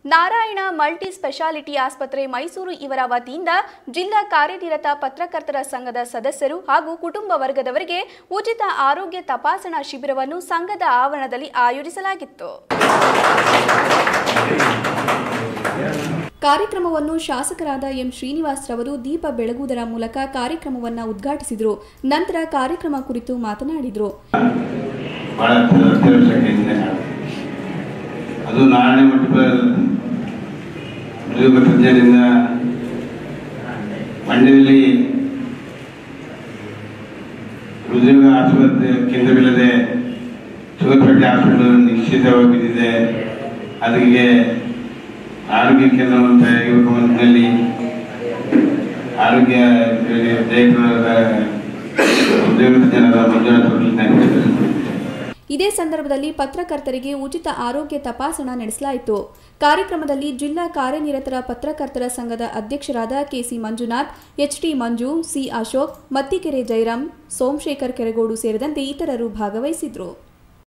Narayana multi speciality ಆಸ್ಪತ್ರೆ ಮೈಸೂರು ಇವರ ವತಿಯಿಂದ ಜಿಲ್ಲಾ ಕಾರ್ಯನಿರತ ಪತ್ರಕರ್ತರ ಸಂಘದ ಸದಸ್ಯರು ಹಾಗೂ ಕುಟುಂಬ ವರ್ಗದವರಿಗೆ ಉಚಿತ ಆರೋಗ್ಯ ತಪಾಸಣಾ ಶಿಬಿರವನ್ನು ಸಂಘದ ಆವರಣದಲ್ಲಿ ಆಯೋಜಿಸಲಾಗಿತ್ತು ಕಾರ್ಯಕ್ರಮವನ್ನು ಶಾಸಕರಾದ ಎಂ ಶ್ರೀನಿವಾಸ್ ರವರು ದೀಪ ಬೆಳಗುವುದರ ಮೂಲಕ ಕಾರ್ಯಕ್ರಮವನ್ನು ಉದ್ಘಾಟಿಸಿದರು ನಂತರ ಕಾರ್ಯಕ್ರಮ ಕುರಿತು ಮಾತನಾಡಿದರು ಬಹಳ ಅತ್ಯವಶ್ಯಕತೆಯಿಂದ ಅದು ನಾಳೆ ಮಲ್ಟಿಪಲ್ ಉದ್ಯೋಗ ತಜ್ಞರಿಂದ ಮಂಡ್ಯದಲ್ಲಿ ಉದ್ಯೋಗ ಆಸ್ಪತ್ರೆ ಕೇಂದ್ರವಿಲ್ಲದೆ ಸುಗರ್ಪೇಟೆ ಹಾಸ್ಪಿಟಲ್ ನಿಶ್ಚಿತವಾಗಿ ಬಿದ್ದಿದೆ ಅದಕ್ಕೆ ಆರೋಗ್ಯ ಕೇಂದ್ರ ಅಂತ ಯುವಕ ಮಂತ್ರಿಯಲ್ಲಿ ಆರೋಗ್ಯ ಡೈರೆಕ್ಟರ್ ಉದ್ಯೋಗ ತಜ್ಞರಾದ ಮಂಜುನಾಥ್ ಅವರಿಗೆ ನಾನು ಇದೇ ಸಂದರ್ಭದಲ್ಲಿ ಪತ್ರಕರ್ತರಿಗೆ ಉಚಿತ ಆರೋಗ್ಯ ತಪಾಸಣಾ ನಡೆಸಲಾಯಿತು ಕಾರ್ಯಕ್ರಮದಲ್ಲಿ ಜಿಲ್ಲಾ ಕಾರ್ಯನಿರತರ ಪತ್ರಕರ್ತರ ಸಂಘದ ಅಧ್ಯಕ್ಷರಾದ ಕೆಸಿ ಮಂಜುನಾಥ್ ಎಚ್ಟಿ ಮಂಜು ಸಿ ಅಶೋಕ್ ಮತ್ತಿಕೆರೆ ಜಯರಾಮ್ ಸೋಮಶೇಖರ್ ಕೆರಗೋಡು ಸೇರಿದಂತೆ ಇತರರು ಭಾಗವಹಿಸಿದ್ರು